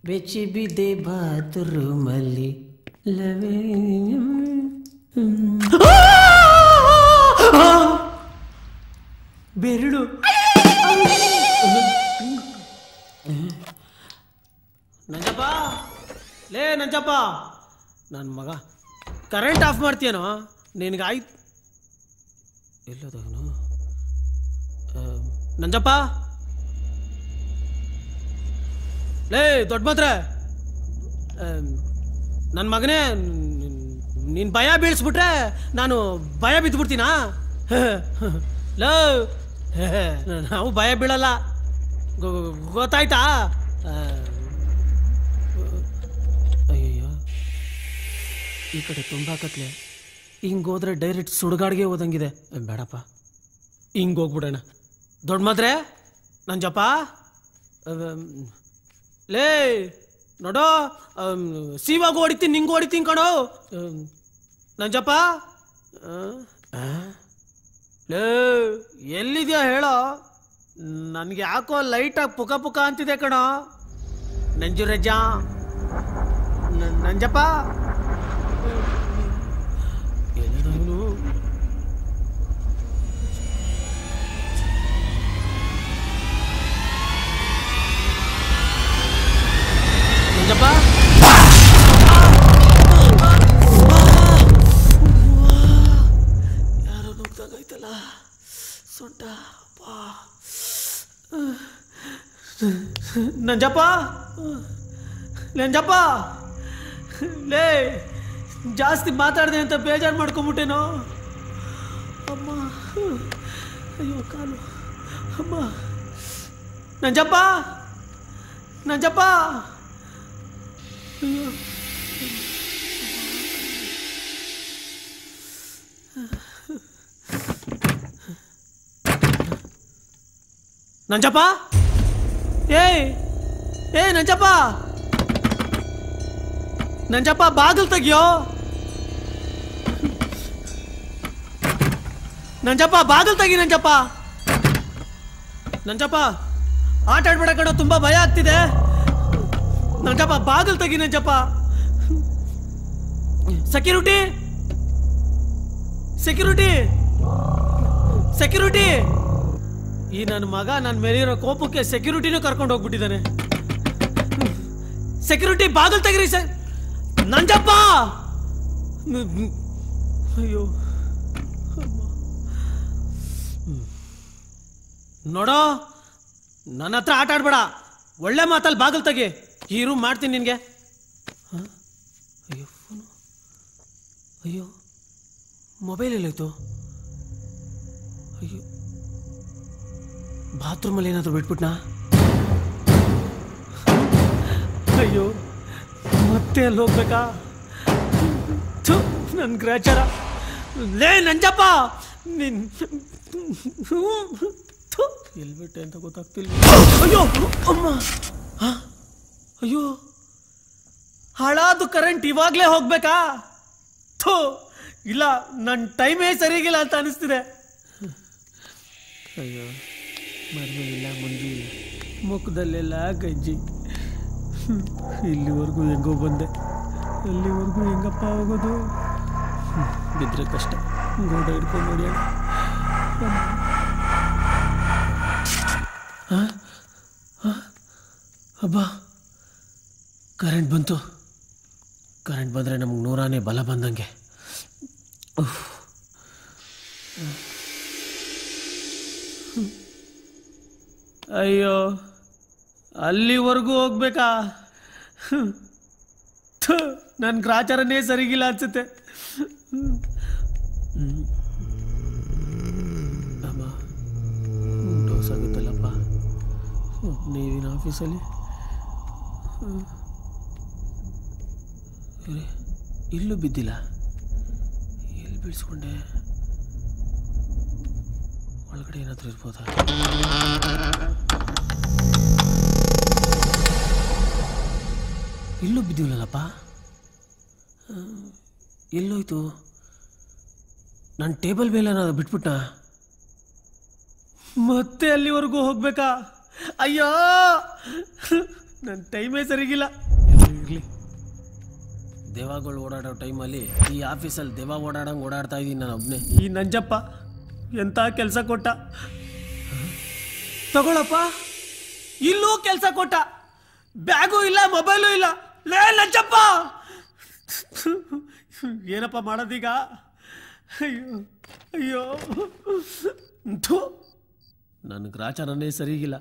ಬೆಚ್ಚಿ ಬಿದ್ದೆ ಬಾತ್ರೂಮಲ್ಲಿ ಲವೇ ಬೆರಳು ನಂಜಪ್ಪ ಲೇ ನಂಜಪ್ಪ ನನ್ನ ಮಗ ಕರೆಂಟ್ ಆಫ್ ಮಾಡ್ತೀಯನೋ ನಿನಗೆ ಆಯ್ತು ಎಲ್ಲೋದವನು ನಂಜಪ್ಪ ಲೇ ದೊಡ್ಡ ಮಾತ್ರ ನನ್ನ ಮಗನೇ ನೀನು ಭಯ ಬೀಳಿಸ್ಬಿಟ್ರೆ ನಾನು ಭಯ ಬಿದ್ದುಬಿಡ್ತೀನಾ ಲೋ ನಾವು ಭಯ ಬೀಳಲ್ಲ ಗೊ- ಗೊ- ಗೊತ್ತಾಯ್ತಾ ಆ, ಅಯ್ಯಯ್ಯೋ ಈ ಕಡೆ ತುಂಬ ಕತ್ಲೆ ಹಿಂಗೆ ಹೋದ್ರೆ ಡೈರೆಕ್ಟ್ ಸುಡುಗಾಡಿಗೆ ಹೋದಂಗಿದೆ ಬೇಡಪ್ಪ ಹಿಂಗೆ ಹೋಗ್ಬಿಡೋಣ ದೊಡ್ಡ ಮಾತ್ರೆ ನಂಜಪ್ಪ ಅಮ್, ಲೇ ನೋಡೋ ಅಮ್, ಸೀವಾಗ ಹೊಡಿತೀನಿ ನಿಂಗೆ ಹೊಡಿತೀನಿ ಕಣೋ ಅಮ್, ನಂಜಪ್ಪ ಆ? ಆ? ಲೇ ಎಲ್ಲಿದ್ಯಾ ಹೇಳೋ ನನಗೆ ಯಾಕೋ ಲೈಟಾಗಿ ಪುಕ ಪುಕ ಅಂತಿದೆ ಕಣೋ ನಂಜು ರಜ್ಜ ನ- ನಂಜಪ್ಪ ಎಲ್ಲಿದವನು ನಂಜಪ್ಪ ಯಾರೋ ನುಗ್ದಾಗೈತಲ್ಲ ಸೊಂಟ ಅಪ್ಪಾ. ನಂಜಪ್ಪ ನಂಜಪ್ಪ ಲೇ ಜಾಸ್ತಿ ಮಾತಾಡಿದೆ ಅಂತ ಬೇಜಾರು ಮಾಡ್ಕೊಂಬಿಟ್ಟೇನೋ ಅಮ್ಮ ಅಯ್ಯೋ ಕಾಲು ಅಮ್ಮ ನಂಜಪ್ಪ ನಂಜಪ್ಪ ಅಯ್ಯೋ ನಂಜಪ್ಪ ಏಯ್ ಏ ನಂಜಪ್ಪ ನಂಜಪ್ಪ ಬಾಗಿಲು ತೆಗಿಯೋ ನಂಜಪ್ಪ ಬಾಗಿಲು ತೆಗಿ ನಂಜಪ್ಪ ನಂಜಪ್ಪ ಆಟ ಆಡ್ಬೇಡ ಕಣೋ ತುಂಬಾ ಭಯ ಆಗ್ತಿದೆ ನಂಜಪ್ಪ ಬಾಗಿಲು ತೆಗಿ ನಂಜಪ್ಪ ಸೆಕ್ಯೂರಿಟಿ ಸೆಕ್ಯೂರಿಟಿ ಸೆಕ್ಯೂರಿಟಿ ಈ ನನ್ನ ಮಗ ನನ್ನ ಮೇಲಿರೋ ಕೋಪಕ್ಕೆ ಸೆಕ್ಯೂರಿಟಿನೂ ಕರ್ಕೊಂಡು ಹೋಗ್ಬಿಟ್ಟಿದ್ದಾನೆ ಸೆಕ್ಯೂರಿಟಿ ಬಾಗಿಲು ತೆಗಿರಿ ಸರ್ ನಂಜಪ್ಪ ಮ್- ಮ್- ಅಯ್ಯೋ ಅಮ್ಮ. ಹ್ಮ್. ನೋಡೋ ನನ್ನ ಹತ್ರ ಆಟ ಆಡ್ಬೇಡ ಒಳ್ಳೆ ಮಾತಲ್ಲಿ ಬಾಗಿಲು ತೆಗಿ ಈ ರೂಮ್ ಮಾಡ್ತೀನಿ ನಿನಗೆ ಅಯ್ಯೋ ಫೋನು ಅಯ್ಯೋ ಮೊಬೈಲ್ ಎಲ್ಲೋಯ್ತು ಅಯ್ಯೋ ಬಾತ್ರೂಮಲ್ಲಿ ಏನಾದರೂ ಬಿಟ್ಬಿಟ್ನಾ ಅಯ್ಯೋ ಮತ್ತೆ ಅಲ್ಲಿ ಹೋಗ್ಬೇಕಾ ನನ್ನ ಗ್ರಾಚಾರ ಲೇ ನಂಜಪ್ಪ ನಿನ್ ಥು, ಎಲ್ಲಿ ಬಿಟ್ಟೆ ಅಂತ ಗೊತ್ತಾಗ್ತಿಲ್ಲ ಅಯ್ಯೋ ಅಮ್ಮ ಹ? ಅಯ್ಯೋ ಹಾಳಾದು ಕರೆಂಟ್ ಇವಾಗಲೇ ಹೋಗ್ಬೇಕಾ ಥೂ ಇಲ್ಲ ನನ್ನ ಟೈಮೇ ಸರಿಗಿಲ್ಲ ಅಂತ ಅನಿಸ್ತಿದೆ ಅಯ್ಯೋ ಮರಮೇಲಿಲ್ಲ ಮಂಜು ಇಲ್ಲ ಮುಖದಲ್ಲೆಲ್ಲ ಗಜ್ಜಿ ಹ್ಮ್. ಇಲ್ಲಿವರೆಗೂ ಹೆಂಗೋ ಬಂದೆ ಅಲ್ಲಿವರೆಗೂ ಹೆಂಗಪ್ಪ ಹೋಗೋದು ಹ್ಮ್. ಬಿದ್ರೆ ಕಷ್ಟ ಗೋಡ ಹಿಡ್ಕೊಂಡು ನೋಡಿಯೋಣ ಅಬ್ಬಾ ಕರೆಂಟ್ ಬಂತು ಕರೆಂಟ್ ಬಂದರೆ ನಮ್ಗೆ ನೂರಾನೇ ಬಲ ಬಂದಂಗೆ ಉಫ್. ಅಯ್ಯೋ ಅಲ್ಲಿವರೆಗೂ ಹೋಗ್ಬೇಕಾ ನನ್ನ ಗ್ರಾಚಾರನೇ ಸರಿಗಿಲ್ಲ ಅನ್ಸುತ್ತೆ ಅಮ್ಮ ಡೋಸ್ ಆಗುತ್ತಲ್ಲಪ್ಪ ನೀವಿನ ಆಫೀಸಲ್ಲಿ ಹ್ಮ್. ಇರೆ, ಇಲ್ಲೂ ಬಿದ್ದಿಲ್ಲ ಎಲ್ಲಿ ಬೀಳ್ಸ್ಕೊಂಡೆ ಒಳಗಡೆ ಏನಾದರೂ ಇರ್ಬೋದಾ ಇಲ್ಲೂ ಬಿದ್ದಿಲ್ಲಲ್ಲಪ್ಪ ಆ, ಎಲ್ಲೋಯ್ತು ನನ್ನ ಟೇಬಲ್ ಮೇಲೆ ಏನಾದ್ರು ಬಿಟ್ಬಿಟ್ಟ ಮತ್ತೆ ಅಲ್ಲಿವರೆಗೂ ಹೋಗ್ಬೇಕಾ ಅಯ್ಯೋ ನನ್ನ ಟೈಮೇ ಸರಿಗಿಲ್ಲ ಇರಲಿ ದೇವಗಳು ಓಡಾಡೋ ಟೈಮಲ್ಲಿ ಈ ಆಫೀಸಲ್ಲಿ ದೇವ ಓಡಾಡಂಗೆ ಓಡಾಡ್ತಾ ಇದ್ದೀನಿ ನಾನು ಒಬ್ಬನೇ ಈ ನಂಜಪ್ಪ ಎಂತ ಕೆಲಸ ಕೊಟ್ಟ ತಗೊಳಪ್ಪ ಇಲ್ಲೂ ಕೆಲಸ ಕೊಟ್ಟ ಬ್ಯಾಗು ಇಲ್ಲ ಮೊಬೈಲು ಇಲ್ಲ ಲೇ ನಂಜಪ್ಪ ಏನಪ್ಪ ಮಾಡೋದೀಗ ಅಯ್ಯೋ ಅಯ್ಯೋ ಥು. ನನ್ನ ಗ್ರಾಚಾರನೇ ಸರಿಗಿಲ್ಲ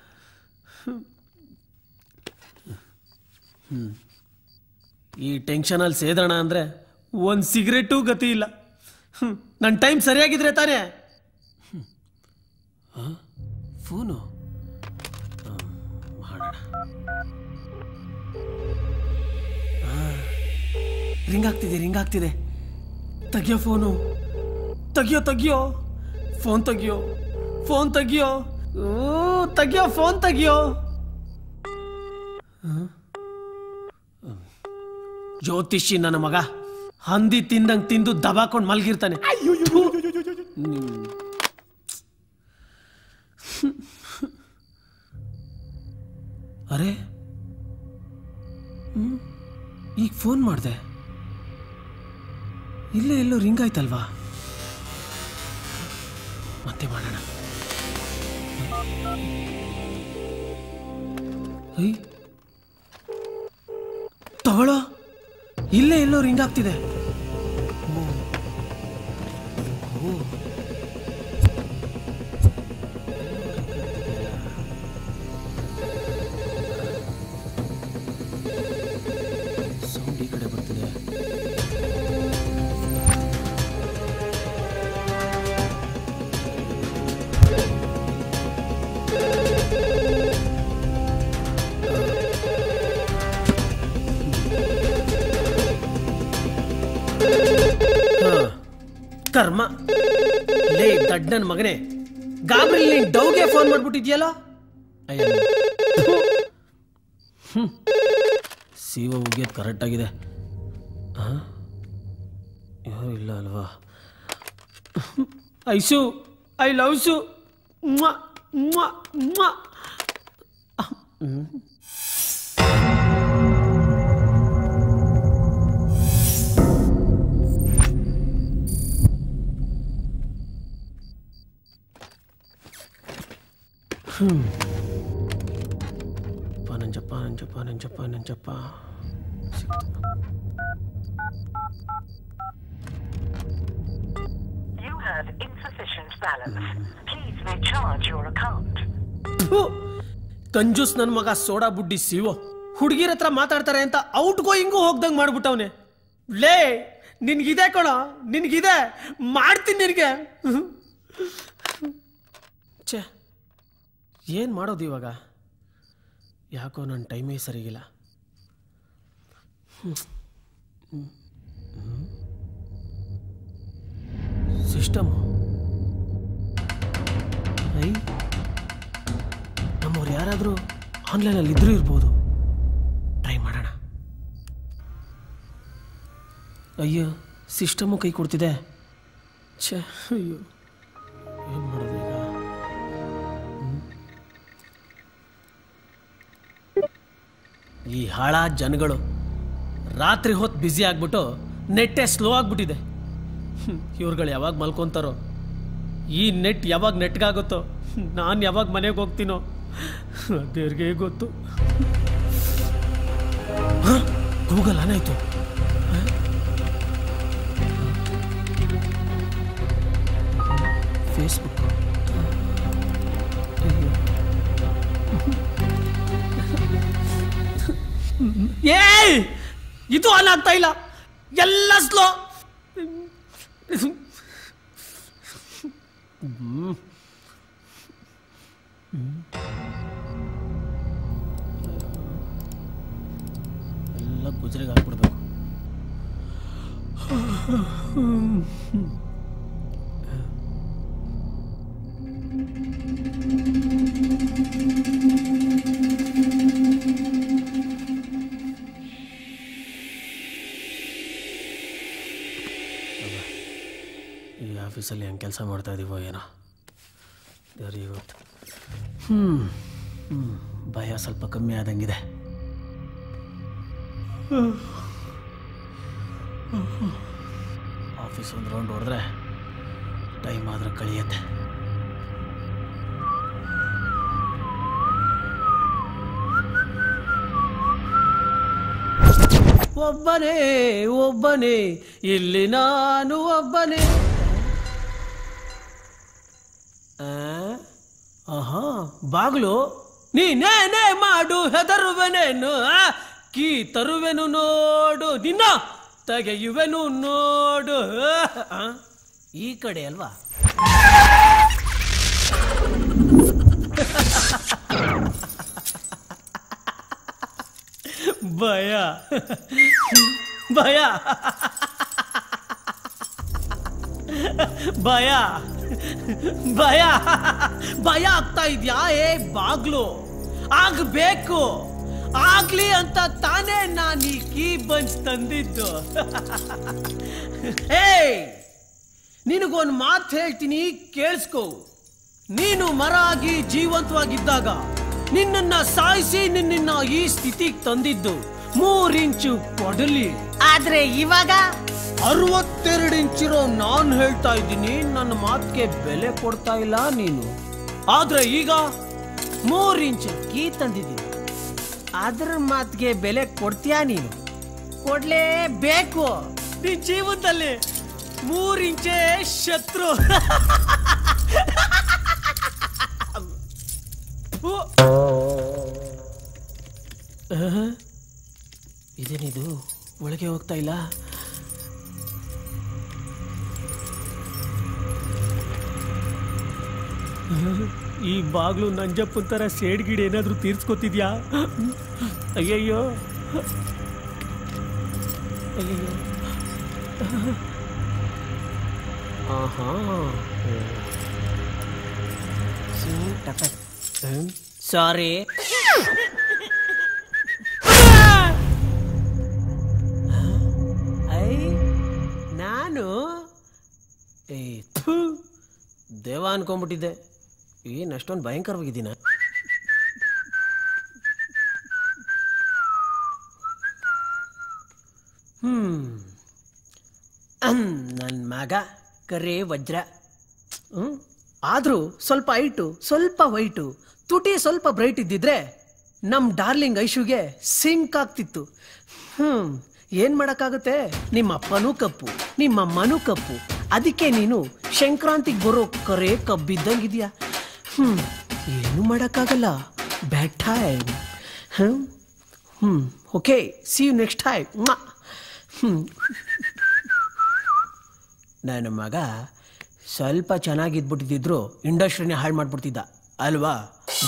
ಈ ಟೆನ್ಷನಲ್ಲಿ ಸೇದೋಣ ಅಂದರೆ ಒಂದು ಸಿಗರೆಟು ಗತಿ ಇಲ್ಲ ನನ್ನ ಟೈಮ್ ಸರಿಯಾಗಿದ್ರೆ ತಾನೇ ಫೋನು ಮಾಡೋಣ ರಿಂಗ್ ಆಗ್ತಿದೆ ರಿಂಗ್ ಆಗ್ತಿದೆ ತೆಗಿಯೋ ಫೋನು ತೆಗಿಯೋ ತೆಗಿಯೋ ಫೋನ್ ತೆಗಿಯೋ ಫೋನ್ ತೆಗಿಯೋ ಓ ತೆಗಿಯೋ ಫೋನ್ ತೆಗಿಯೋ ಜ್ಯೋತಿಷಿ ನನ್ನ ಮಗ ಹಂದಿ ತಿಂದಂಗ್ ತಿಂದು ದಬಾಕೊಂಡು ಮಲ್ಗಿರ್ತಾನೆ ನಿಮ್- ಅರೆ ಹ್ಮ್? ಈಗ ಫೋನ್ ಮಾಡಿದೆ ಇಲ್ಲೇ ಎಲ್ಲೋ ರಿಂಗ್ ಆಯ್ತಲ್ವಾ ಮತ್ತೆ ಮಾಡೋಣ ಐ ತಗೊಳ್ಳೋ ಇಲ್ಲೇ ಎಲ್ಲೋ ರಿಂಗ್ ಆಗ್ತಿದೆ ಓ. ಓ. ಸೌಂಡ್ ಈ ಕಡೆ ಬರ್ತಿದೆ ಹಾ. ಕರ್ಮ ಲೇ ದಡ್ಡನ ಮಗನೇ ಗಾಬರಿ ನೀನ್ ಡೌಗೆ ಫೋನ್ ಮಾಡ್ಬಿಟ್ಟಿದ್ಯಲ್ಲ ಅಯ್ಯ ಸಿವ ಮುಗಿಯೋದು ಕರೆಕ್ಟಾಗಿದೆ ಹಾಂ ಯಾರು ಇಲ್ಲ ಅಲ್ವಾ ಐಸು ಐ ಲವ್ ಸು ಮ್ವಾ, ಮ್ವಾ, ಮ್ವಾ. ಪ Nanjappa Nanjappa Nanjappa Nanjappa You have insufficient balance. Please recharge your account. ಥು, ಕಂಜೂಸ್ ನನ್ನ ಮಗ ಸೋಡಾ ಬುಡ್ಡಿ ಸಿವೋ ಹುಡುಗಿರ ಹತ್ರ ಮಾತಾಡ್ತಾರೆ ಅಂತ ಔಟ್ ಗೋಯಿಂಗು ಹೋಗ್ದಂಗ್ ಮಾಡ್ಬಿಟ್ಟವನೆ ಲೇ ನಿನ್ಗಿದೆ ಕಣ ನಿನ್ಗಿದೆ ಮಾಡ್ತೀನಿ ನಿನಗೆ ಛೇ ಏನು ಮಾಡೋದು ಇವಾಗ ಯಾಕೋ ನನ್ನ ಟೈಮೇ ಸರಿಗಿಲ್ಲ ಸಿಸ್ಟಮು ಐ ನಮ್ಮವ್ರು ಯಾರಾದರೂ ಆನ್ಲೈನಲ್ಲಿ ಇದ್ರೂ ಇರ್ಬೋದು ಟ್ರೈ ಮಾಡೋಣ ಅಯ್ಯೋ ಸಿಸ್ಟಮು ಕೈ ಕೊಡ್ತಿದೆ ಛೇ ಅಯ್ಯೋ ಏನು ಮಾಡೋದು ಈಗ ಈ ಹಾಳ ಜನಗಳು ರಾತ್ರಿ ಹೊತ್ತು ಬ್ಯುಸಿ ಆಗ್ಬಿಟ್ಟು ನೆಟ್ಟೆ ಸ್ಲೋ ಆಗ್ಬಿಟ್ಟಿದೆ ಇವ್ರುಗಳು ಯಾವಾಗ ಮಲ್ಕೊಂತಾರೋ ಈ ನೆಟ್ ಯಾವಾಗ ನೆಟ್ಗಾಗುತ್ತೋ ನಾನು ಯಾವಾಗ ಮನೆಗೆ ಹೋಗ್ತೀನೋ ದೇವ್ರಿಗೆ ಗೊತ್ತು ಗೂಗಲ್ ಏನಾಯ್ತು ಫೇಸ್ಬುಕ್ ಏಯ್ ಇದು ಆನ್ ಆಗ್ತಾ ಇಲ್ಲ ಎಲ್ಲ ಸ್ಲೋ ಎಲ್ಲ ಗುಜರಿಗೆ ಹಾಕ್ಬಿಡ್ಬೇಕು ಈ ಆಫೀಸಲ್ಲಿ ಹೆಂಗೆ ಕೆಲಸ ಮಾಡ್ತಾ ಇದೀವೋ ಏನೋ ದೇವ್ರಿಗೆ ಗೊತ್ತು ಹ್ಞೂ ಹ್ಞೂ ಭಯ ಸ್ವಲ್ಪ ಕಮ್ಮಿ ಆದಂಗಿದೆ ಆಫೀಸ್ ಒಂದು ರೌಂಡ್ ಹೊಡೆದ್ರೆ ಟೈಮ್ ಆದ್ರೆ ಕಳಿಯತ್ತೆ ಒಬ್ಬನೇ ಒಬ್ಬನೇ ಇಲ್ಲಿ ನಾನು ಒಬ್ಬನೇ ಆ? ಆಹಾ ಬಾಗ್ಲು ನೀನೇನೇ ಮಾಡು ಹೆದರುವೆನೇನು ಆ? ಕೀ ತರುವೆನು ನೋಡು ನಿನ್ನ ತೆಗೆಯುವೆನು ನೋಡು ಆ? ಈ ಕಡೆ ಅಲ್ವಾ ಭಯ ಭಯ ಭಯ ಭಯ ಭಯ ಆಗ್ತಾ ಇದ್ಯಾ ಏ ಬಾಗ್ಲು ಆಗ್ಬೇಕು ಆಗ್ಲಿ ಅಂತ ತಾನೇ ನಾನು ಈ ಕೀ ಬಂಚ್ ತಂದಿದ್ದು ಏಯ್ ನಿನಗೊಂದು ಮಾತು ಹೇಳ್ತೀನಿ ಕೇಳಿಸ್ಕೋ ನೀನು ಮರ ಆಗಿ ಜೀವಂತವಾಗಿದ್ದಾಗ ನಿನ್ನನ್ನ ಸಾಯಿಸಿ ನಿನ್ನ ಈ ಸ್ಥಿತಿಗೆ ತಂದಿದ್ದು ಮೂರ್ ಇಂಚು ಕೊಡಲಿ ಆದ್ರೆ ಇವಾಗ ಅರವತ್ತೆರಡು ಇಂಚಿರೋ ನಾನ್ ಹೇಳ್ತಾ ಇದ್ದೀನಿ ನನ್ನ ಮಾತಿಗೆ ಬೆಲೆ ಕೊಡ್ತಾ ಇಲ್ಲ ನೀನು ಆದ್ರೆ ಈಗ ಮೂರ್ ಇಂಚ್ ಕೀ ತಂದಿದ್ದೀನಿ ಅದ್ರ ಮಾತಿಗೆ ಬೆಲೆ ಕೊಡ್ತೀಯಾ ನೀನು ಕೊಡ್ಲೇಬೇಕು ನಿನ್ ಜೀವನದಲ್ಲಿ ಮೂರ್ ಇಂಚೆ ಶತ್ರು ಥು. ಆಹ್. ಇದೇನಿದು ಒಳಗೆ ಹೋಗ್ತಾ ಇಲ್ಲ ಈ ಬಾಗ್ಲು ನಂಜಪ್ಪನ್ ತರ ಸೇಡ್ ಗಿಡ ಏನಾದ್ರೂ ತೀರ್ಸ್ಕೊತಿದ್ಯಾ ಅಯ್ಯಯ್ಯೋ ಅಯ್ಯಯ್ಯೋ ಆಹಾ ಸಾರಿ ಐ ನಾನು ಏ ಥು, ದೇವ ಅನ್ಕೊಂಡ್ಬಿಟ್ಟಿದ್ದೆ ಏನ್ ಅಷ್ಟೊಂದು ಭಯಂಕರವಾಗಿದ್ದೀನ ಹ್ಮ್ ನನ್ನ ಮಗ ಕರೆ ವಜ್ರ ಹ್ಮ್ ಆದ್ರೂ ಸ್ವಲ್ಪ ಐಟು ಸ್ವಲ್ಪ ವೈಟು ತುಟಿ ಸ್ವಲ್ಪ ಬ್ರೈಟ್ ಇದ್ದಿದ್ರೆ ನಮ್ ಡಾರ್ಲಿಂಗ್ ಐಶುಗೆ ಸಿಂಕ್ ಆಗ್ತಿತ್ತು ಹ್ಮ್ ಏನ್ ಮಾಡಕ್ಕಾಗುತ್ತೆ ನಿಮ್ಮ ಅಪ್ಪನೂ ಕಪ್ಪು ನಿಮ್ಮ ಅಮ್ಮನೂ ಕಪ್ಪು ಅದಕ್ಕೆ ನೀನು ಸಂಕ್ರಾಂತಿಗೆ ಬರೋ ಕರೆ ಕಬ್ಬಿದ್ದಂಗಿದ್ಯಾ ಹ್ಮ್ ಏನು ಮಾಡಕ್ಕಾಗಲ್ಲ ಬ್ಯಾಡ್ ಟೈಮ್ ಹ್ಮ್ ಹ್ಮ್ okay see you next time ಹ್ಮ್ ನನ್ನ ಮಗ ಸ್ವಲ್ಪ ಚೆನ್ನಾಗಿದ್ಬಿಟ್ಟಿದ್ರು ಇಂಡಸ್ಟ್ರಿನೇ ಹಾಳು ಮಾಡ್ಬಿಡ್ತಿದ್ದ ಅಲ್ವಾ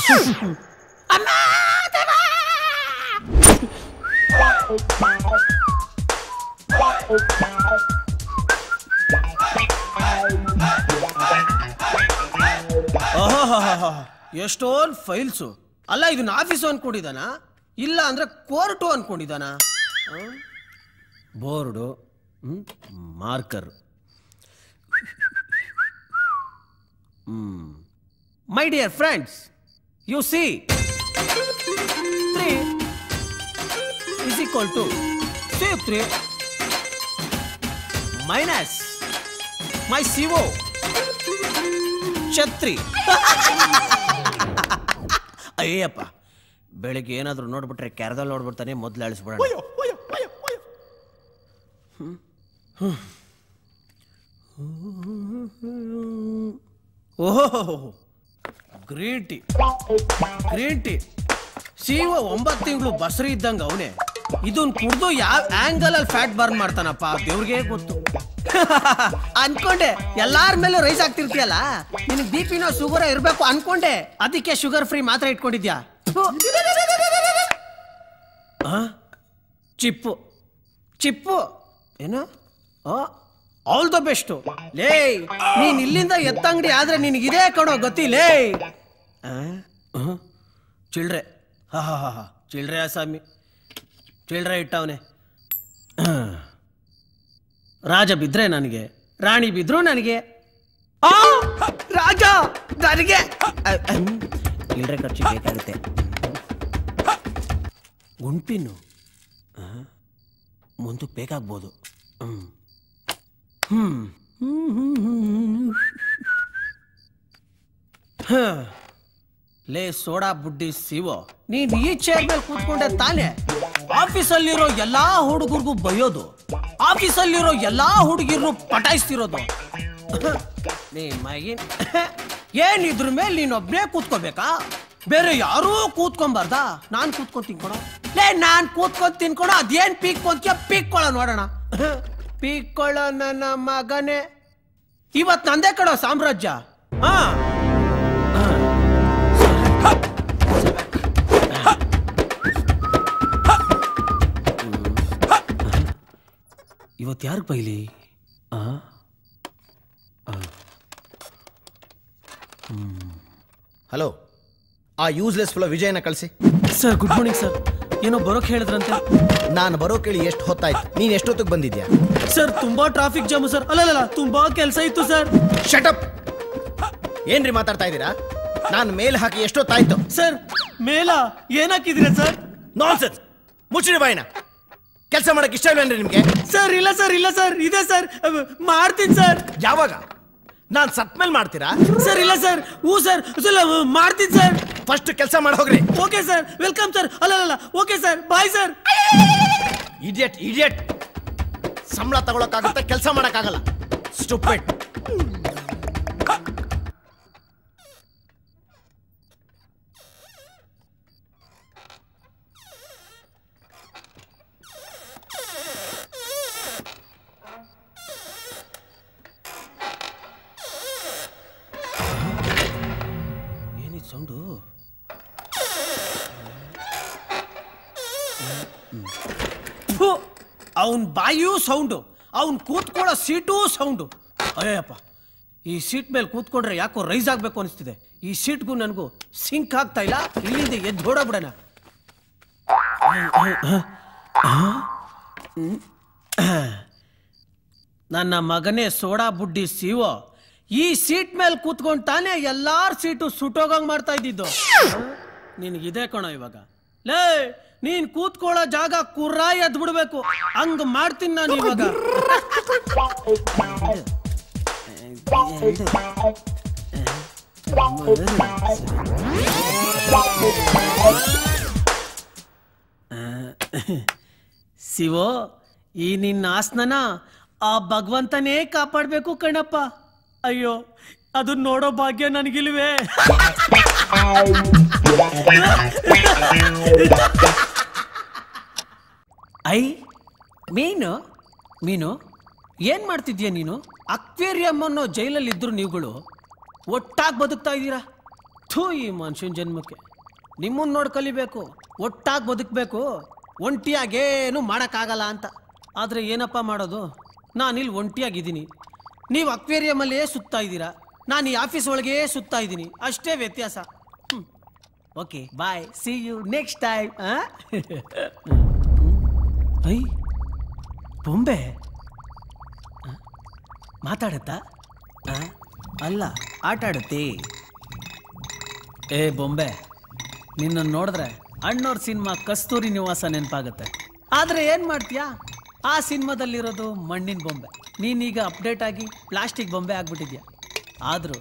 ಎಷ್ಟೊಂದು ಫೈಲ್ಸು ಅಲ್ಲ ಇದನ್ನ ಆಫೀಸು ಅನ್ಕೊಂಡಿದ್ದಾನ ಇಲ್ಲ ಅಂದ್ರೆ ಕೋರ್ಟು ಅನ್ಕೊಂಡಿದ್ದಾನ board marker my dear friends you C three is equal to C three minus my CO ಛತ್ರಿ ಅಯ್ಯಪ್ಪ ಬೆಳಿಗ್ಗೆ ಏನಾದರೂ ನೋಡ್ಬಿಟ್ರೆ ಕೆರದಲ್ಲಿ ನೋಡ್ಬಿಡ್ತಾನೆ ಮೊದಲು ಅಳಿಸ್ಬಿಡೋಣ ಓಹೋ ಗ್ರೀನ್ ಟೀ ಗ್ರೀನ್ ಟೀ ಸೀವ ಒಂಬತ್ತು ತಿಂಗಳು ಬಸರಿ ಇದ್ದಂಗ ಅವನೇ ಇದನ್ ಕುಡ್ದು ಯಾವ ಆಂಗಲ್ ಅಲ್ಲಿ ಫ್ಯಾಟ್ ಬರ್ನ್ ಮಾಡ್ತಾನಪ್ಪ ದೇವ್ರಿಗೆ ಗೊತ್ತು ಅನ್ಕೊಂಡೆ ಎಲ್ಲಾರ ಮೇಲೂ ರೈಸ್ ಆಗ್ತಿರ್ತೀಯಲ್ಲ ನಿನಗೆ ಬಿ ಪಿನೋ ಶುಗರ್ ಇರ್ಬೇಕು ಅನ್ಕೊಂಡೆ ಅದಕ್ಕೆ ಶುಗರ್ ಫ್ರೀ ಮಾತ್ರ ಇಟ್ಕೊಂಡಿದ್ಯಾ ಥು. ಆ? ಚಿಪ್ಪು ಚಿಪ್ಪು ಏನು ಆಲ್ ದ ಬೆಸ್ಟ್ ಲೇ ನೀನ್ ಇಲ್ಲಿಂದ ಎತ್ತಂಗಡಿ ಆದ್ರೆ ನಿನಗಿದೇ ಕಣೋ ಗತಿ ಲೇ ಆ? ಆ? ಚಿಲ್ಡ್ರೆ ಹಾ ಹಾ ಹಾ ಹಾ ಚಿಲ್ಡ್ರೆ ಆಸಾಮಿ ಚಿಲ್ಡ್ರೆ ಇಟ್ಟವನೆ ರಾಜ ಬಿದ್ರೆ ನನಗೆ ರಾಣಿ ಬಿದ್ರು ನನಗೆ ಆ! ರಾಜ ನನಗೆ ಅ- ಅಹ್. ಚಿಲ್ಡ್ರೆ ಖರ್ಚು ಬೇಕಾಗುತ್ತೆ ಗುಂಪಿನ್ನು ಮುಂದಕ್ಕೆ ಬೇಕಾಗ್ಬೋದು ಹ್ಮ್ ಹ್ಮ್ ಹ್ಮ್ ಹ್ಮ್ ಹ್ಮ್ ಹ. ಲೇ ಸೋಡಾ ಬುಡ್ಡಿ ಸಿವೋ ನೀನ್ ಈ ಚೇರ್ ಮೇಲೆ ಕೂತ್ಕೊಂಡೆ ತಾನೇ ಆಫೀಸಲ್ಲಿರೋ ಎಲ್ಲಾ ಹುಡುಗರಿಗೂ ಬೈಯೋದು ಆಫೀಸಲ್ಲಿರೋ ಎಲ್ಲಾ ಹುಡುಗಿರ್ನು ಪಟಾಯಿಸ್ತಿರೋದು ನೀ ಮಗಿನ್ ಏನ್ ಇದ್ರ ಮೇಲೆ ನೀನೊಬ್ನೇ ಕೂತ್ಕೋಬೇಕಾ ಬೇರೆ ಯಾರೂ ಕೂತ್ಕೊಂಬಾರ್ದಾ ನಾನ್ ಕೂತ್ಕೊಂಡ್ ತಿನ್ಕೊಳೋ ಲೇ ನಾನ್ ಕೂತ್ಕೊಂಡ್ ತಿನ್ಕೊಳೋ ಅದೇನ್ ಪೀಕ್ಕೊಂತ್ಯ ಪೀಕ್ಕೊಳ್ಳೋ ನೋಡೋಣ ಪೀಕ್ಕೊಳ್ಳೋ ನನ್ನ ಮಗನೇ ಇವತ್ ನಂದೇ ಕಡೋ ಸಾಮ್ರಾಜ್ಯ ಹಾ ಇವತ್ತು ಯಾರು ಬೈಲಿ ಆ ಹಲೋ ಆ ಯೂಸ್ಲೆಸ್ ಫುಲ್ಲ ವಿಜಯನ ಕಳಿಸಿ ಸರ್ ಗುಡ್ ಮಾರ್ನಿಂಗ್ ಸರ್ ಏನೋ ಬರೋಕ್ ಹೇಳಿದ್ರಂತೆ ನಾನು ಬರೋ ಕೇಳಿ ಎಷ್ಟು ಹೊತ್ತಾಯ್ತು ನೀನು ಎಷ್ಟೊತ್ತಿಗೆ ಬಂದಿದ್ಯಾ ಸರ್ ತುಂಬಾ ಟ್ರಾಫಿಕ್ ಜಾಮ್ ಸರ್ ಅಲ್ಲಲ್ಲ ತುಂಬಾ ಕೆಲಸ ಇತ್ತು ಸರ್ ಶಟಪ್ ಏನ್ರಿ ಮಾತಾಡ್ತಾ ಇದ್ದೀರಾ ನಾನು ಮೇಲ್ ಹಾಕಿ ಎಷ್ಟೊತ್ತಾಯ್ತು ಸರ್ ಮೇಲ ಏನ್ ಹಾಕಿದ್ರಿ ಸರ್ ನಾನ್ಸೆನ್ಸ್ ಮುಚ್ಚಿರಿ ಬಾಯಿನ ಕೆಲಸ ಮಾಡಕ್ ಇಷ್ಟ ಇಲ್ವೇನ್ರಿ ನಿಮ್ಗೆ ಸರ್ ಇಲ್ಲ ಸರ್ ಇಲ್ಲ ಸರ್ ಇದೆ ಸರ್ ಮಾಡ್ತೀನಿ ಸರ್ ಯಾವಾಗ ನಾನು ಸತ್ ಮೇಲೆ ಮಾಡ್ತೀರಾ ಸರ್ ಇಲ್ಲ ಸರ್ ಹ್ಞೂ ಸರ್ ಸರ್ ಮಾಡ್ತೀನಿ ಸರ್ ಫಸ್ಟ್ ಕೆಲಸ ಮಾಡಿ ಹೋಗ್ರಿ ಓಕೆ ಸರ್ ವೆಲ್ಕಮ್ ಸರ್ ಅಲ್ಲಲ್ಲ okay sir bye sir idiot idiot ಸಂಬಳ ತಗೊಳಕ್ಕಾಗುತ್ತೆ ಕೆಲಸ ಮಾಡಕ್ಕಾಗಲ್ಲ ಸ್ಟುಪಿಡ್ ಏನಿದು ಸೌಂಡು ಅವನ್ ಬಾಯಿಯೂ ಸೌಂಡು ಅವನ್ ಕೂತ್ಕೊಳ್ಳೋ ಸೀಟೂ ಸೌಂಡು ಅಯ್ಯಪ್ಪ ಈ ಸೀಟ್ ಮೇಲೆ ಕೂತ್ಕೊಂಡ್ರೆ ಯಾಕೋ ರೈಸ್ ಆಗ್ಬೇಕು ಅನಿಸ್ತಿದೆ ಈ ಸೀಟ್ಗೂ ನನಗೂ ಸಿಂಕ್ ಆಗ್ತಾ ಇಲ್ಲ ಇಲ್ಲಿಂದ ಎದ್ದು ಓಡಾಬಿಡೋಣ ನನ್ನ ಮಗನೇ ಸೋಡಾ ಬುಡ್ಡಿ ಸಿವೋ ಈ ಸೀಟ್ ಮೇಲೆ ಕೂತ್ಕೊಂಡು ತಾನೇ ಎಲ್ಲಾರ ಸೀಟು ಸುಟ್ಟೋಗಂಗ್ ಮಾಡ್ತಾ ಇದ್ದಿದ್ದು ನಿನಗಿದೆ ಕಣೋ ಇವಾಗ ಲೇ ನೀನ್ ಕೂತ್ಕೊಳ್ಳೋ ಜಾಗ ಕುರ್ರ ಎದ್ ಬಿಡ್ಬೇಕು ಹಂಗ್ ಮಾಡ್ತೀನಿ ನಾನು ಇವಾಗ ಶಿವೋ ಈ ನಿನ್ನ ಆಸ್ನನ ಆ ಭಗವಂತನೇ ಕಾಪಾಡ್ಬೇಕು ಕಣಪ್ಪ ಅಯ್ಯೋ ಅದನ್ನ ನೋಡೋ ಭಾಗ್ಯ ನನಗಿಲ್ವೇ ಐ ಮೀನು ಮೀನು ಏನ್ ಮಾಡ್ತಿದ್ಯಾ ನೀನು ಅಕ್ವೇರಿಯಂ ಅನ್ನೋ ಜೈಲಲ್ಲಿ ಇದ್ರು ನೀವುಗಳು ಒಟ್ಟಾಗಿ ಬದುಕ್ತಾ ಇದ್ದೀರಾ ಥೂ ಈ ಮನುಷ್ಯನ ಜನ್ಮಕ್ಕೆ ನಿಮ್ಮನ್ನ ನೋಡಿ ಕಲಿಬೇಕು ಒಟ್ಟಾಗಿ ಬದುಕಬೇಕು ಒಂಟಿಯಾಗೇನು ಮಾಡೋಕ್ಕಾಗಲ್ಲ ಅಂತ ಆದರೆ ಏನಪ್ಪ ಮಾಡೋದು ನಾನಿಲ್ಲಿ ಒಂಟಿಯಾಗಿದ್ದೀನಿ ನೀವು ಅಕ್ವೇರಿಯಮಲ್ಲೇ ಸುತ್ತಾ ಇದ್ದೀರಾ ನಾನು ಈ ಆಫೀಸ್ ಒಳಗೆ ಸುತ್ತಾ ಇದ್ದೀನಿ ಅಷ್ಟೇ ವ್ಯತ್ಯಾಸ okay bye see you next time I ಬೊಂಬೆ ಆ? ಮಾತಾಡತ್ತಾ ಆ? ಅಲ್ಲ ಆಟ ಆಡುತ್ತೆ ಏ ಬೊಂಬೆ ನಿನ್ನನ್ನು ನೋಡಿದ್ರೆ ಅಣ್ಣವ್ರ ಸಿನಿಮಾ ಕಸ್ತೂರಿ ನಿವಾಸ ನೆನಪಾಗುತ್ತೆ ಆದರೆ ಏನು ಮಾಡ್ತೀಯಾ ಆ ಸಿನಿಮಾದಲ್ಲಿರೋದು ಮಣ್ಣಿನ ಬೊಂಬೆ ನೀನೀಗ ಅಪ್ಡೇಟ್ ಆಗಿ ಪ್ಲಾಸ್ಟಿಕ್ ಬೊಂಬೆ ಆಗ್ಬಿಟ್ಟಿದ್ಯಾ ಆದರೂ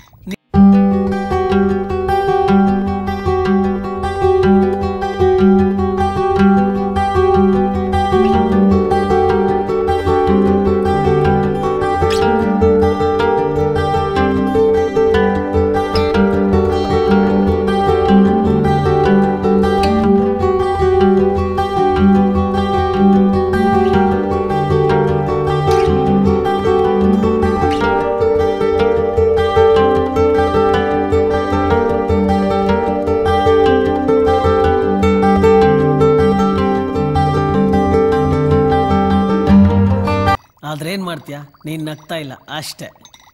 ಆದ್ರೆ ಏನು ಮಾಡ್ತೀಯಾ ನೀನು ನಗ್ತಾ ಇಲ್ಲ ಅಷ್ಟೇ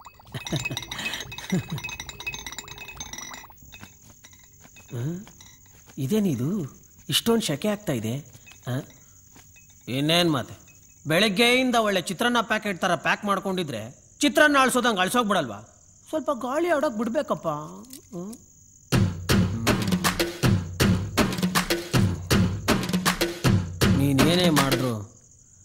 ಆ? ಇದೇನಿದು ಇಷ್ಟೊಂದು ಶೆಕೆ ಆಗ್ತಾ ಇದೆ ಇನ್ನೇನು ಮಾತೆ ಬೆಳಗ್ಗೆಯಿಂದ ಒಳ್ಳೆ ಚಿತ್ರಾನ್ನ ಪ್ಯಾಕೆಟ್ ಥರ ಪ್ಯಾಕ್ ಮಾಡ್ಕೊಂಡಿದ್ರೆ ಚಿತ್ರಾನ್ನ ಅಳ್ಸೋದಂಗೆ ಅಳ್ಸೋಗ್ಬಿಡಲ್ವಾ ಸ್ವಲ್ಪ ಗಾಳಿ ಆಡೋಕೆ ಬಿಡ್ಬೇಕಪ್ಪ ಹ್ಮ್? ನೀನೇನೇ ಮಾಡಿದ್ರು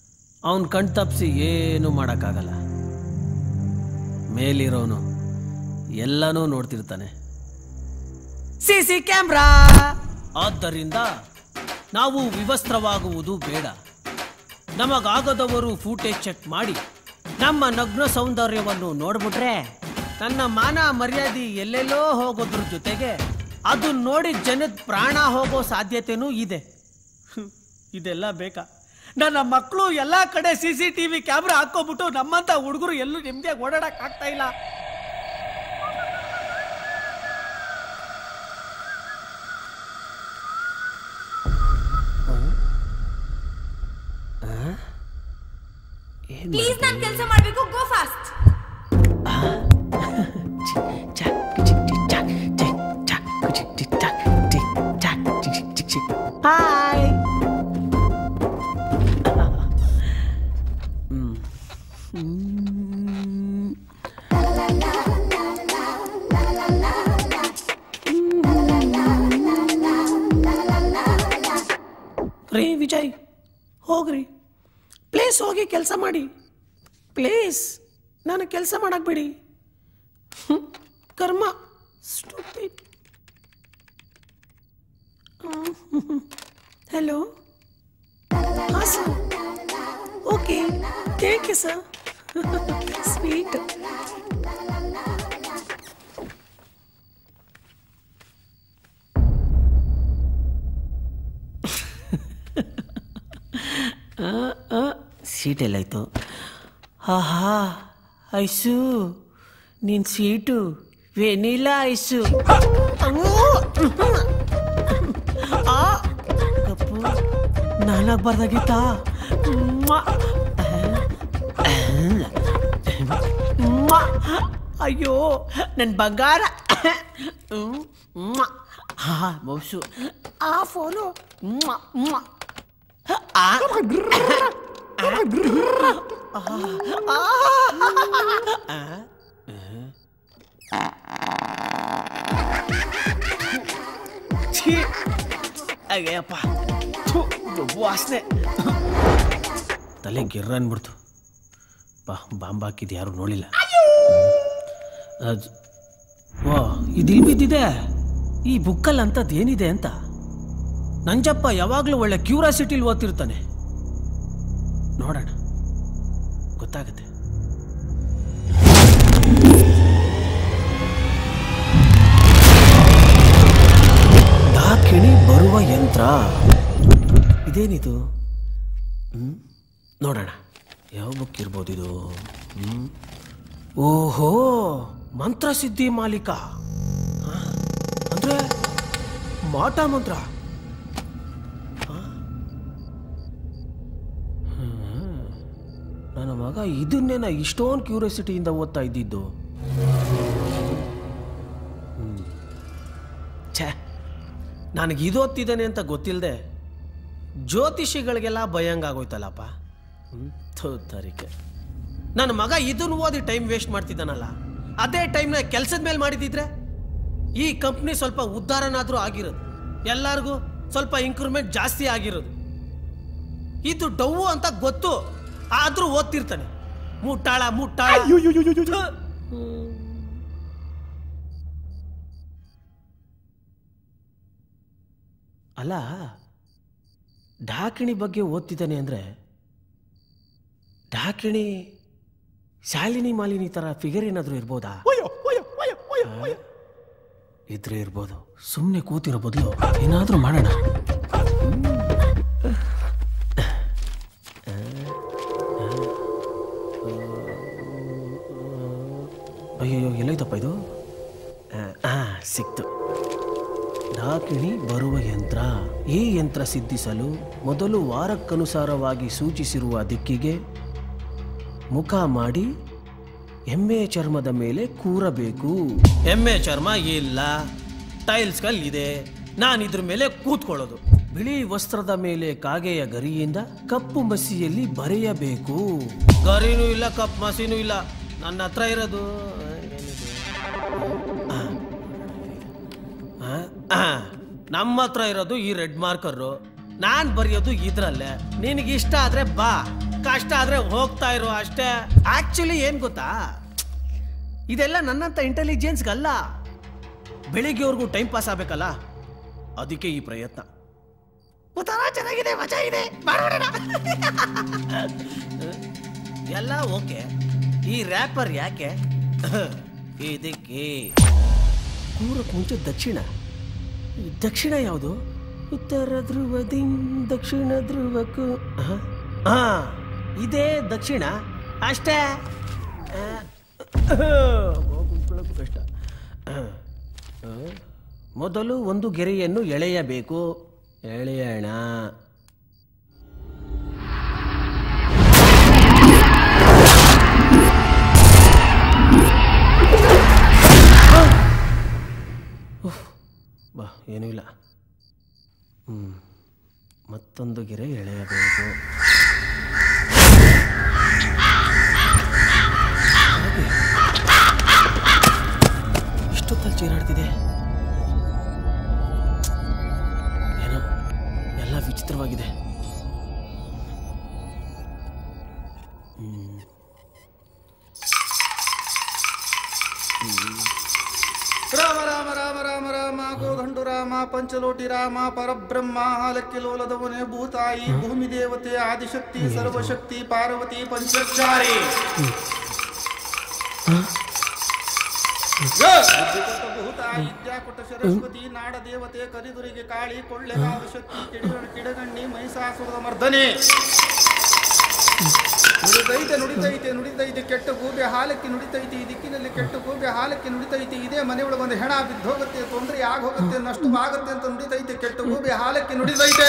ಅವನ್ ಕಣ್ ತಪ್ಪಿಸಿ ಏನು ಮಾಡೋಕ್ಕಾಗಲ್ಲ ಮೇಲಿರೋನು ಎಲ್ಲನೂ ನೋಡ್ತಿರ್ತಾನೆ ಸಿ ಸಿ ಕ್ಯಾಮ್ರಾ ಆದ್ದರಿಂದ ನಾವು ವಿವಸ್ತ್ರವಾಗುವುದು ಬೇಡ ನಮಗಾಗದವರು ಫೂಟೇಜ್ ಚೆಕ್ ಮಾಡಿ ನಮ್ಮ ನಗ್ನ ಸೌಂದರ್ಯವನ್ನು ನೋಡ್ಬಿಟ್ರೆ ನನ್ನ ಮಾನ ಮರ್ಯಾದೆ ಎಲ್ಲೆಲ್ಲೋ ಹೋಗೋದ್ರ ಜೊತೆಗೆ ಅದು ನೋಡಿ ಜನದ ಪ್ರಾಣ ಹೋಗೋ ಸಾಧ್ಯತೆನೂ ಇದೆ ಹ್ಮ್. ಇದೆಲ್ಲ ಬೇಕಾ ನನ್ನ ಮಕ್ಕಳು ಎಲ್ಲ ಕಡೆ C C T V camera ಹಾಕೋಬಿಟ್ಟು ನಮ್ಮಂತ ಹುಡುಗರು ಎಲ್ಲೂ ನೆಮ್ಮದಿಯಾಗಿ ಓಡಾಡಕ್ ಆಗ್ತಾ ಇಲ್ಲ ಪ್ಲೀಸ್ ನಾನು ಕೆಲಸ ಮಾಡಬೇಕು ಗೋ ಫಾಸ್ಟ್ ಹಾಯ್ ರೀ ವಿಜಯ್ ಹೋಗ್ರಿ ಪ್ಲೇಸ್ ಹೋಗಿ ಕೆಲಸ ಮಾಡಿ ಪ್ಲೇಸ್ ನಾನು ಕೆಲಸ ಮಾಡಕ್ ಬಿಡಿ ಹ್ಮ್, ಕರ್ಮ ಸ್ಟೂಪಿಡ್ ಹಲೋ ಹಾಂ sir okay thank you sir sweet seat ಎಲ್ಲಾಯ್ತು ಆಹಾ ಐಸು ನಿನ್ ಸೀಟು ವೆನಿಲಾ ಐಸು ಆ, ಕಪ್ಪು ನಾನಾಗ್ಬಾರ್ದಾಗಿತ್ತಾ ಮ್ವಾ. ಮ್ವಾ. ಅಯ್ಯೋ ನನ್ನ ಬಂಗಾರ ಮ್ವಾ. ಹಾ ಮೌಸು ಆ ಫೋನು ಮ್ವಾ, ಮ್ವಾ. ಆ ಛೀ ಅಯ್ಯಪ್ಪ ಥು, ಗಬ್ಬು ವಾಸನೆ ತಲೆ ಗಿರ್ರ ಅನ್ಬಿಡ್ತು ಬಾ ಬಾಂಬ್ ಹಾಕಿದ್ದು ಯಾರು ನೋಡಿಲ್ಲ ಅದ್- ವಾ ಇದಿಲ್ ಬಿದ್ದಿದೆ ಈ ಬುಕ್ಕಲ್ಲಿ ಅಂಥದ್ದು ಏನಿದೆ ಅಂತ ನಂಜಪ್ಪ ಯಾವಾಗಲೂ ಒಳ್ಳೆ ಕ್ಯೂರಾಸಿಟಿಲಿ ಓದ್ತಿರ್ತಾನೆ ನೋಡೋಣ ಗೊತ್ತಾಗುತ್ತೆ ದಾಕಿಣಿ ಬರುವ ಯಂತ್ರ ಇದೇನಿದು ಹ್ಮ್? ನೋಡೋಣ ಯಾವ ಬುಕ್ ಇರ್ಬೋದು ಇದು ಹ್ಮ್? ಓಹೋ ಮಂತ್ರಸಿದ್ಧಿ ಮಾಲೀಕ ಆ? ಅಂದ್ರೆ ಮಾಟ ಮಂತ್ರ ಆ? ಹ್ಮ್. ನನ್ನ ಮಗ ಇದನ್ನೇನ ಇಷ್ಟೊಂದು ಕ್ಯೂರಿಯಾಸಿಟಿಯಿಂದ ಓದ್ತಾ ಇದ್ದಿದ್ದು ಹ್ಮ್. ಛೇ ನನಗೆ ಇದು ಓದ್ತಿದ್ದಾನೆ ಅಂತ ಗೊತ್ತಿಲ್ಲದೆ ಜ್ಯೋತಿಷಿಗಳಿಗೆಲ್ಲ ಭಯಂಗಾಗೋಯ್ತಲ್ಲಪ್ಪ ಹ್ಮ್, ಥು, ತರಿಕೆ ನನ್ನ ಮಗ ಇದನ್ನು ಓದಿ ಟೈಮ್ ವೇಸ್ಟ್ ಮಾಡ್ತಿದ್ದಾನಲ್ಲ ಅದೇ ಟೈಮ್ನ ಕೆಲಸದ ಮೇಲೆ ಮಾಡಿದಿದ್ರೆ ಈ ಕಂಪ್ನಿ ಸ್ವಲ್ಪ ಉದ್ಧಾರನಾದರೂ ಆಗಿರೋದು ಎಲ್ಲರಿಗೂ ಸ್ವಲ್ಪ ಇಂಕ್ರೂವ್ಮೆಂಟ್ ಜಾಸ್ತಿ ಆಗಿರೋದು ಇದು ಡವ್ವು ಅಂತ ಗೊತ್ತು ಆದ್ರೂ ಓದ್ತಿರ್ತಾನೆ ಮುಟ್ಟಾಳ ಮುಟ್ಟಾಳ ಥು. ಅಲ್ಲ ಡಾಕಿಣಿ ಬಗ್ಗೆ ಓದ್ತಿದ್ದಾನೆ ಅಂದರೆ ಡಾಕಿಣಿ ಶಾಲಿನಿ ಮಾಲಿನಿ ಥರ ಫಿಗರ್ ಏನಾದರೂ ಇರ್ಬೋದಾ ಆ? ಇದ್ರೆ ಇರ್ಬೋದು ಸುಮ್ಮನೆ ಕೂತಿರೋ ಬದಲು ಏನಾದರೂ ಮಾಡೋಣ ಅಯ್ಯೋ ಎಲ್ಲೈತಪ್ಪ ಇದು ಆ, ಸಿಕ್ತು ಡಾಕಿಣಿ ಬರುವ ಯಂತ್ರ ಈ ಯಂತ್ರ ಸಿದ್ಧಿಸಲು ಮೊದಲು ವಾರಕ್ಕನುಸಾರವಾಗಿ ಸೂಚಿಸಿರುವ ದಿಕ್ಕಿಗೆ ಮುಖ ಮಾಡಿ ಎಮ್ಮೆ ಚರ್ಮದ ಮೇಲೆ ಕೂರಬೇಕು ಎಮ್ಮೆ ಚರ್ಮ ಇಲ್ಲ ಟೈಲ್ಸ್ ಕಲ್ ಇದೆ ನಾನು ಇದ್ರ ಮೇಲೆ ಕೂತ್ಕೊಳ್ಳೋದು ಬಿಳಿ ವಸ್ತ್ರದ ಮೇಲೆ ಕಾಗೆಯ ಗರಿಯಿಂದ ಕಪ್ಪು ಮಸಿಯಲ್ಲಿ ಬರೆಯಬೇಕು ಗರಿನೂ ಇಲ್ಲ ಕಪ್ಪು ಮಸಿನೂ ಇಲ್ಲ ನನ್ನ ಹತ್ರ ಇರೋದು ಏನಿದೆ? ಆ, ಆ, ನಮ್ಮ ಹತ್ರ ಇರೋದು ಈ ರೆಡ್ ಮಾರ್ಕರು ನಾನ್ ಬರೆಯೋದು ಇದ್ರಲ್ಲೇ ನಿನಗೆ ಇಷ್ಟ ಆದ್ರೆ ಬಾ ಕಷ್ಟ ಆದ್ರೆ ಹೋಗ್ತಾ ಇರು ಅಷ್ಟೇ ಆಕ್ಚುಲಿ ಏನ್ ಗೊತ್ತಾ ಇದೆಲ್ಲ ನನ್ನಂತ ಇಂಟೆಲಿಜೆನ್ಸ್ಗಲ್ಲ ಬೆಳಿಗ್ಗೆವರೆಗೂ ಟೈಮ್ ಪಾಸ್ ಆಗ್ಬೇಕಲ್ಲ ಅದಕ್ಕೆ ಈ ಪ್ರಯತ್ನ ಒಂಥರ ಚೆನ್ನಾಗಿದೆ ಮಜಾ ಇದೆ ಮಾಡೋಣ ಎಲ್ಲ ಓಕೆ ಈ ರ್ಯಾಪರ್ ಯಾಕೆ ಇದಕ್ಕೆ ಕೂರಕ್ಕೆ ಮುಂಚೆ ದಕ್ಷಿಣ ಈ ದಕ್ಷಿಣ ಯಾವುದು ಉತ್ತರ ಧ್ರುವದಿಂದ ದಕ್ಷಿಣ ಧ್ರುವಕ್ಕೂ ಆಹಾ. ಆ ಇದೇ ದಕ್ಷಿಣ ಅಷ್ಟೇ ಆ, ಹೋಗ್ಕೊಳ್ಳೋಕ್ಕೂ ಕಷ್ಟ ಆ, ಆ. ಮೊದಲು ಒಂದು ಗೆರೆಯನ್ನು ಎಳೆಯಬೇಕು ಎಳೆಯೋಣ ಬಾ ಏನೂ ಇಲ್ಲ ಹ್ಞೂ ಮತ್ತೊಂದು ಗೆರೆ ಎಳೆಯಬೇಕು ಹಾಗೆ. ಇಷ್ಟೊತ್ತಲ್ಲಿ ಚೀರಾಡ್ತಿದೆ ಏನೋ ಎಲ್ಲ ವಿಚಿತ್ರವಾಗಿದೆ ರಾಮ ರಾಮ ರಾಮ ರಾಮ ರಾಮ ಗೋದಂಡು ರಾಮ ಪಂಚಲೋಟಿ ರಾಮ ಪರಬ್ರಹ್ಮ ಹಾಲಕ್ಕಿ ಲೋಲದವನೇ ಭೂತಾಯಿ ಭೂಮಿ ದೇವತೆ ಆದಿಶಕ್ತಿ ಸರ್ವಶಕ್ತಿ ಪಾರ್ವತಿ ಪಂಚಾಚಾರಿ ಭೂತಾಯಿ ವಿದ್ಯಾಕುಟ ಸರಸ್ವತಿ ನಾಡ ದೇವತೆ ಕರಿದುರಿಗೆ ಕಾಳಿ ಕೊಳ್ಳೆಗಾದ ಶಕ್ತಿ ಕಿಡಿಗಣ ಕಿಡಗಣ್ಣಿ ಮಹಿಷಾಸುರದ ಮರ್ದನೆ ನುಡಿದೈತೆ ನುಡಿದೈತೆ ನುಡಿದೈತೆ ಕೆಟ್ಟ ಗೂಬೆ ಹಾಲಕ್ಕೆ ನುಡಿತೈತೆ ಈ ದಿಕ್ಕಿನಲ್ಲಿ ಕೆಟ್ಟ ಗೂಬೆ ಹಾಲಕ್ಕೆ ನುಡಿತೈತೆ ಇದೇ ಮನೆಯೊಳಗೆ ಒಂದು ಹೆಣ ಬಿದ್ದು ಹೋಗುತ್ತೆ ತೊಂದರೆ ಆಗ ಹೋಗುತ್ತೆ ನಷ್ಟು ಆಗುತ್ತೆ ಅಂತ ನುಡಿತೈತೆ ಕೆಟ್ಟ ಗೂಬೆ ಹಾಲಕ್ಕೆ ನುಡಿದೈತೆ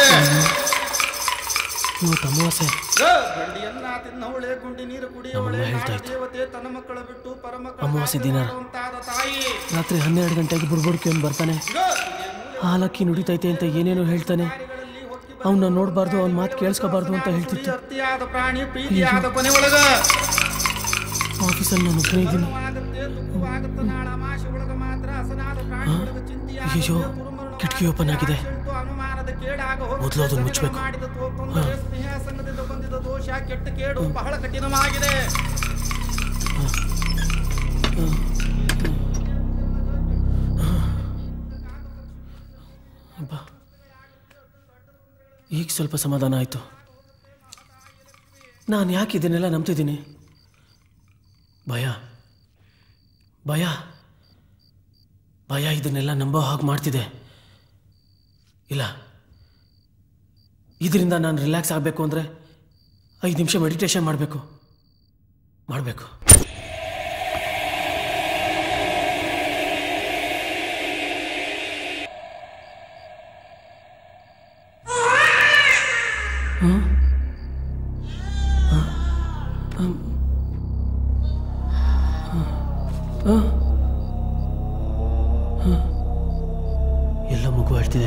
ಇವತ್ತು ಅಮಾವಾಸ್ಯೆ ಗ, ಗಂಡಿಯನ್ನ ತಿನ್ನವಳೆ ಗುಂಡಿ ನೀರು ಕುಡಿಯವಳೆ ನಮ್ಮಮ್ಮ ಹೇಳ್ತಾ ನಾಡ ಇತ್ತು. ದೇವತೆ ತನ್ನ ಮಕ್ಕಳ ಬಿಟ್ಟು ಪರಮಕ್ಕಳ ಅಮಾವಾಸ್ಯೆ ಹಾಗೆ ದಿನ. ಮಾಡುವಂತಾದ ತಾಯಿ ರಾತ್ರಿ ಹನ್ನೆರಡು ಗಂಟೆಗೆ ಬುಡ್ಬುಡ್ಕಿ ಅವ್ನು ಬರ್ತಾನೆ ಗ, ಇದೇ ಮೂಲೆ ಹಾಲಕ್ಕಿ ನುಡಿತೈತೆ ಅಂತ ಏನೇನೋ ಹೇಳ್ತಾನೆ ದಾರಿಗಳಲ್ಲಿ ಹೊಕ್ಕಿ ಅವನ್ನ ನೋಡಬಾರ್ದು ಅವ್ನ ಮಾತು ಕೇಳಿಸ್ಕೋಬಾರ್ದು ಅಂತ ಹೇಳ್ತಿತ್ತು ಅತಿಯಾದ ಪ್ರಾಣಿ ಪ್ರೀತಿಯಾದ ಕೊನೆಯೊಳಗ ಆಫೀಸಲ್ಲಿ ನಾನು ಒಬ್ಬನೇ ಇದ್ದೀನಿ ಆಗುತ್ತೆ ದುಃಖವಾಗುತ್ತೆ ನಾಳ ಮಾಶಿ ಒಳಗ ಮಾತ್ರ ಹಸನಾದ ಪ್ರಾಣಿ ಒಳಗ ಚಿಂತೆಯಾಗುತ್ತೆ, ಅಯ್ಯೋ, ಕುರುಮರುಳು ಕಿಟಕಿ ಓಪನ್ ಆಗಿದೆ. ಆಶೆಂಟು ಅನುಮಾನದ ಕೇಡಾಗ ಹೋಗುತ್ತೆ, ಮೊದ್ಲು ಅದನ್ನ ಮುಚ್ಬೇಕು. ಮಾಡಿದ ತೋ- ತೊಂದರೆ, ಸ್ನೇಹ ಸಂಘದಿಂದ ಬಂದಿದ್ದ ದೋಷ ಕೆಟ್ಟ ಕೇಡು ಬಹಳ ಕಠಿಣವಾಗಿದೆ ಅಬ್ಬಾ. ಈಗ ಸ್ವಲ್ಪ ಸಮಾಧಾನ ಆಯಿತು ನಾನು ಯಾಕೆ ಇದನ್ನೆಲ್ಲ ನಂಬ್ತಿದ್ದೀನಿ ಭಯ ಭಯ ಭಯ ಇದನ್ನೆಲ್ಲ ನಂಬೋ ಹಾಗೆ ಮಾಡ್ತಿದೆ ಇಲ್ಲ ಇದರಿಂದ ನಾನು ರಿಲ್ಯಾಕ್ಸ್ ಆಗಬೇಕು ಅಂದರೆ ಐದು ನಿಮಿಷ ಮೆಡಿಟೇಷನ್ ಮಾಡಬೇಕು ಮಾಡಬೇಕು ಎಲ್ಲ ಮಗು ಅಳ್ತಿದೆ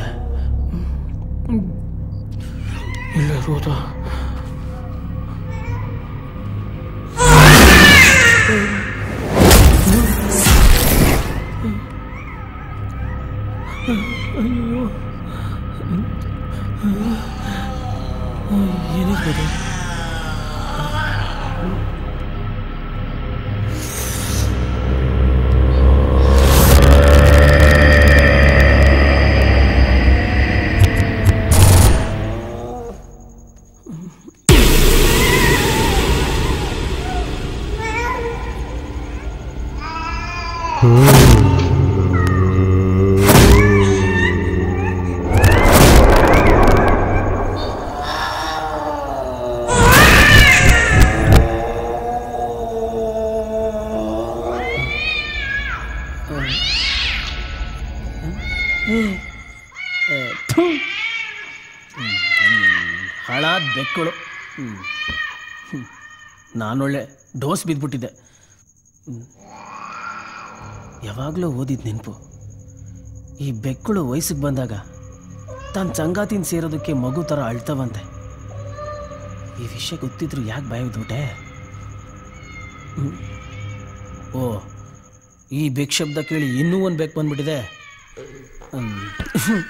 ಇಲ್ಲ ರೋದ ಅಯ್ಯೋ ಏನಿರ್ಬೋದು ಹಾಳಾದ ಬೆಕ್ಕಳು ಹ್ಮ್. ಹ್ಮ್. ನಾನೊಳ್ಳೆ ಡೋಸ್ ಬಿದ್ದುಬಿಟ್ಟಿದ್ದೆ ಯಾವಾಗಲೂ ಓದಿದ ನೆನಪು ಈ ಬೆಕ್ಕಳು ವಯಸ್ಸಿಗೆ ಬಂದಾಗ ತಾನು ಸಂಗಾತಿನ ಸೇರೋದಕ್ಕೆ ಮಗು ಥರ ಅಳ್ತವಂತೆ ಈ ವಿಷಯ ಗೊತ್ತಿದ್ರು ಯಾಕೆ ಭಯ ಬಿದ್ಬಿಟ್ಟೆ ಹ್ಮ್. ಓ ಈ ಬೆಕ್ ಶಬ್ದ ಕೇಳಿ ಇನ್ನೂ ಒಂದು ಬೆಕ್ ಬಂದ್ಬಿಟ್ಟಿದೆ ಹ್ಮ್.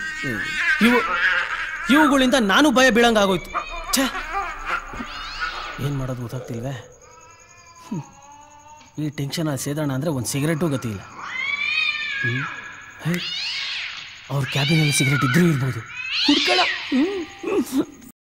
ಇವು ಇವುಗಳಿಂದ ನಾನು ಭಯ ಬೀಳಂಗಾಗೋಯ್ತು ಛೇ ಏನು ಮಾಡೋದು ಗೊತ್ತಾಗ್ತಿಲ್ವೇ ಹ್ಮ್. ಈ ಟೆನ್ಷನಲ್ಲಿ ಸೇದೋಣ ಅಂದರೆ ಒಂದು ಸಿಗರೆಟು ಗತಿ ಇಲ್ಲ ಹ್ಞೂ ಹೇ ಅವ್ರ ಕ್ಯಾಬಿನಲ್ಲಿ ಸಿಗರೆಟ್ ಇದ್ರೂ ಇರ್ಬೋದು ಹುಡ್ಕಣ